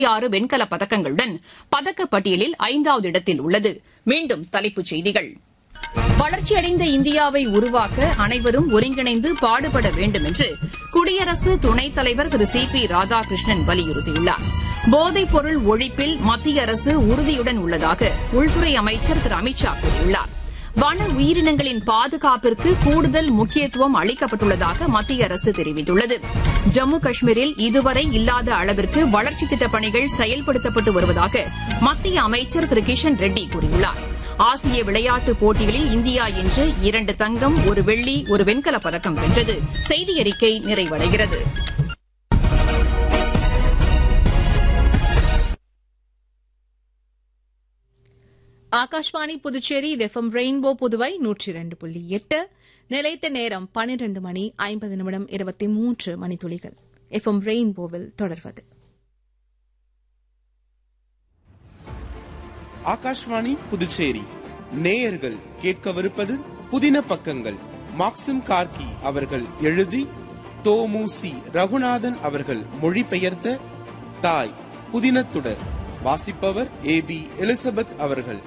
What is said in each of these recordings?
ஆறு வெண்கலப் பதக்கங்களுடன் பதக்கப் பட்டியலில் ஐந்தாவது இடத்தில் உள்ளது மீண்டும் தலைப்புச் செய்திகள் வளர்ச்சியடைந்த இந்தியாவை உருவாக்க அனைவரும் ஒருங்கிணைந்து பாடுபட வேண்டும் என்று குடியரசு துணைத் தலைவர் திரு சி பி ராதாகிருஷ்ணன் வலியுறுத்தியுள்ளார் போதைப் பொருள் ஒழிப்பில் மத்திய அரசு உறுதியுடன் உள்ளதாக உள்துறை அமைச்சர் திரு அமித் ஷா கூறியுள்ளார் வன உயிரினங்களின் பாதுகாப்பிற்கு கூடுதல் முக்கியத்துவம் அளிக்கப்பட்டுள்ளதாக மத்திய அரசு தெரிவித்துள்ளது ஜம்மு காஷ்மீரில் இதுவரை இல்லாத அளவிற்கு வளர்ச்சித் திட்டப் பணிகள் செயல்படுத்தப்பட்டு வருவதாக மத்திய அமைச்சர் திரு கிஷன் ரெட்டி கூறியுள்ளார் ஆசிய விளையாட்டுப் போட்டிகளில் இந்தியா இன்று இரண்டு தங்கம் ஒரு வெள்ளி ஒரு வெண்கலப் பதக்கம் வென்றது செய்தி அறிக்கை நிறைவடைகிறது ஆகாஷ்வாணி புதுச்சேரி எஃப்எம் ரெயின்போ புதுவை நூற்றி இரண்டு புள்ளி எட்டு நிலைத்த நேரம் பனிரெண்டு மணி ஐம்பது நிமிடம் இருபத்தி மூன்று மணித்துளிகள் எஃப்எம் ரெயின்போவில் தொடர்வது ஆகாஷ்வாணி புதுச்சேரி நேயர்கள் கேட்கவிருப்பது புதின பக்கங்கள் மாக்சிம் கார்கி அவர்கள் எழுதி தோமுசி ரகுநாதன் அவர்கள் மொழிபெயர்த்த தாய் புதினத்துடர் வாசிப்பவர் ஏ பி எலிசபெத் அவர்கள்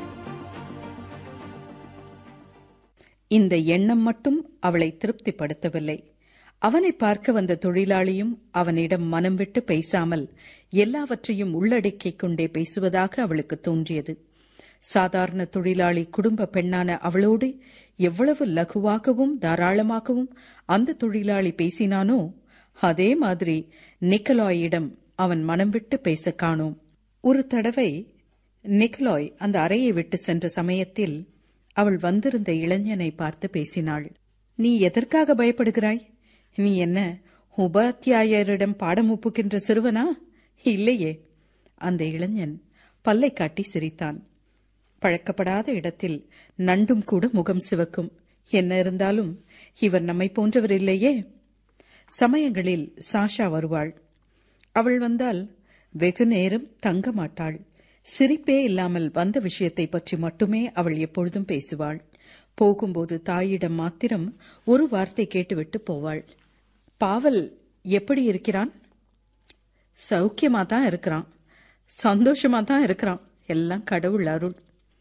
இந்த எண்ணம் மட்டும் அவளை திருப்திப்படுத்தவில்லை அவனை பார்க்க வந்த தொழிலாளியும் அவனிடம் மனம் விட்டு பேசாமல் எல்லாவற்றையும் உள்ளடக்கிக் கொண்டே பேசுவதாக அவளுக்கு தோன்றியது சாதாரண தொழிலாளி குடும்ப பெண்ணான அவளோடு எவ்வளவு லகுவாகவும் தாராளமாகவும் அந்த தொழிலாளி பேசினானோ அதே மாதிரி நிக்கலாயிடம் அவன் மனம் விட்டு பேச காணோம் ஒரு தடவை நிக்கலாய் அந்த அறையை விட்டு சென்ற சமயத்தில் அவள் வந்திருந்த இளைஞனை பார்த்து பேசினாள் நீ எதற்காக பயப்படுகிறாய் நீ என்ன உபாத்தியாயரிடம் பாடம் ஒப்புகின்ற சிறுவனா இல்லையே அந்த இளைஞன் பல்லை காட்டி சிரித்தான் பழக்கப்படாத இடத்தில் நண்டும் கூட முகம் சிவக்கும் என்ன இருந்தாலும் இவர் நம்மை போன்றவர் இல்லையே சமயங்களில் சாஷா வருவாள் அவள் வந்தால் வெகு நேரம் தங்க மாட்டாள் சிரிப்பே இல்லாமல் வந்த விஷயத்தை பற்றி மட்டுமே அவள் எப்பொழுதும் பேசுவாள் போகும்போது தாயிடம் மாத்திரம் ஒரு வார்த்தை கேட்டுவிட்டு போவாள் பாவல் எப்படி இருக்கிறான் சௌக்கியமா தான் இருக்கிறான் சந்தோஷமா தான் இருக்கிறான் எல்லாம் கடவுள் அருள்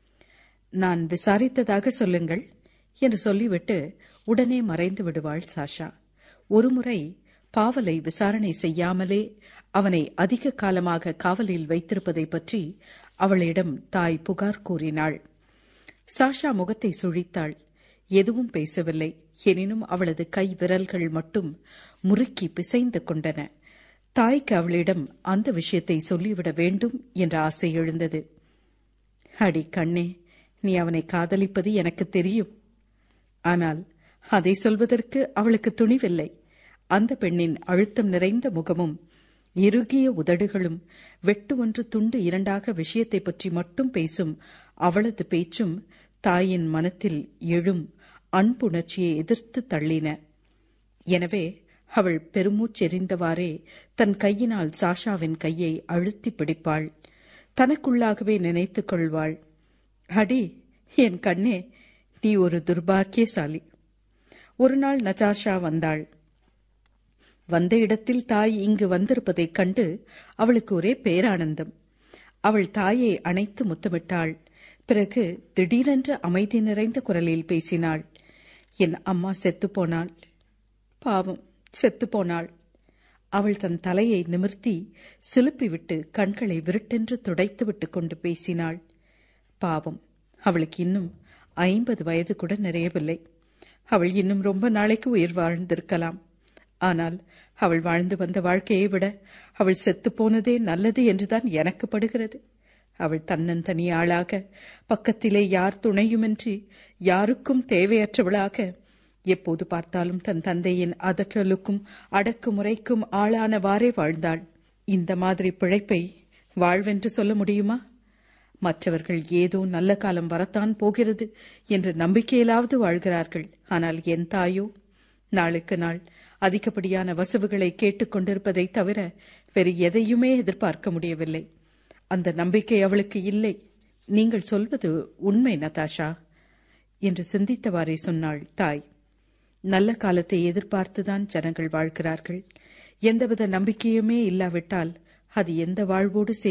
நான் விசாரித்ததாக சொல்லுங்கள் என்று சொல்லிவிட்டு உடனே மறைந்து விடுவாள் சாஷா ஒருமுறை பாவலை விசாரணை செய்யாமலே அவனை அதிக காலமாக காவலில் வைத்திருப்பதை பற்றி அவளிடம் தாய் புகார் கூறினாள் சாஷா முகத்தை சுழித்தாள் எதுவும் பேசவில்லை எனினும் அவளது கை விரல்கள் மட்டும் முறுக்கி பிசைந்து கொண்டன தாய்க்கு அவளிடம் அந்த விஷயத்தை சொல்லிவிட வேண்டும் என்ற ஆசை எழுந்தது அடி கண்ணே நீ அவனை காதலிப்பது எனக்கு தெரியும் ஆனால் அதை சொல்வதற்கு அவளுக்கு துணிவில்லை அந்த பெண்ணின் அழுத்தம் நிறைந்த முகமும் இறுகிய உதடுகளும் வெட்டு ஒன்று துண்டு இரண்டாக விஷயத்தை பற்றி மட்டும் பேசும் அவளது பேச்சும் தாயின் மனத்தில் எழும் அன்புணர்ச்சியை எதிர்த்து தள்ளின எனவே அவள் பெருமூச்செறிந்தவாறே தன் கையினால் சாஷாவின் கையை அழுத்தி பிடிப்பாள் தனக்குள்ளாகவே நினைத்துக் கொள்வாள் அடி என் கண்ணே நீ ஒரு துர்பாக்கியசாலி ஒரு நாள் நஜாஷா வந்தாள் வந்த இடத்தில் தாய் இங்கு வந்திருப்பதைக் கண்டு அவளுக்கு ஒரே பேரானந்தம் அவள் தாயை அணைத்து முத்தமிட்டாள் பிறகு திடீரென்று அமைதி நிறைந்த குரலில் பேசினாள் என் அம்மா செத்துப்போனாள் பாவம் செத்துப்போனாள் அவள் தன் தலையை நிமிர்த்தி சிலுப்பிவிட்டு கண்களை விருட்டென்று துடைத்துவிட்டு கொண்டு பேசினாள் பாவம் அவளுக்கு இன்னும் ஐம்பது வயது கூட நிறையவில்லை அவள் இன்னும் ரொம்ப நாளைக்கு உயிர் வாழ்ந்திருக்கலாம் ஆனால் அவள் வாழ்ந்து வந்த வாழ்க்கையை விட அவள் செத்துப் போனதே நல்லது என்றுதான் எனக்கு படுகிறது அவள் தன்னந்தனி ஆளாக பக்கத்திலே யார் துணையுமின்றி யாருக்கும் தேவையற்றவளாக எப்போது பார்த்தாலும் தன் தந்தையின் அதற்றலுக்கும் அடக்குமுறைக்கும் ஆளானவாறே வாழ்ந்தாள் இந்த மாதிரி பிழைப்பை வாழ்வென்று சொல்ல முடியுமா மற்றவர்கள் ஏதோ நல்ல காலம் வரத்தான் போகிறது என்ற நம்பிக்கையிலாவது வாழ்கிறார்கள் ஆனால் என் தாயோ நாளுக்கு நாள் அதிகப்படியான வசவுகளை கேட்டுக் கொண்டிருப்பதை தவிர வேறு எதையுமே எதிர்பார்க்க முடியவில்லை அந்த நம்பிக்கை அவளுக்கு இல்லை நீங்கள் சொல்வது உண்மை நதாஷா என்று சிந்தித்தவாறே சொன்னாள் தாய் நல்ல காலத்தை எதிர்பார்த்துதான் ஜனங்கள் வாழ்கிறார்கள் எந்தவித நம்பிக்கையுமே இல்லாவிட்டால் அது எந்த வாழ்வோடு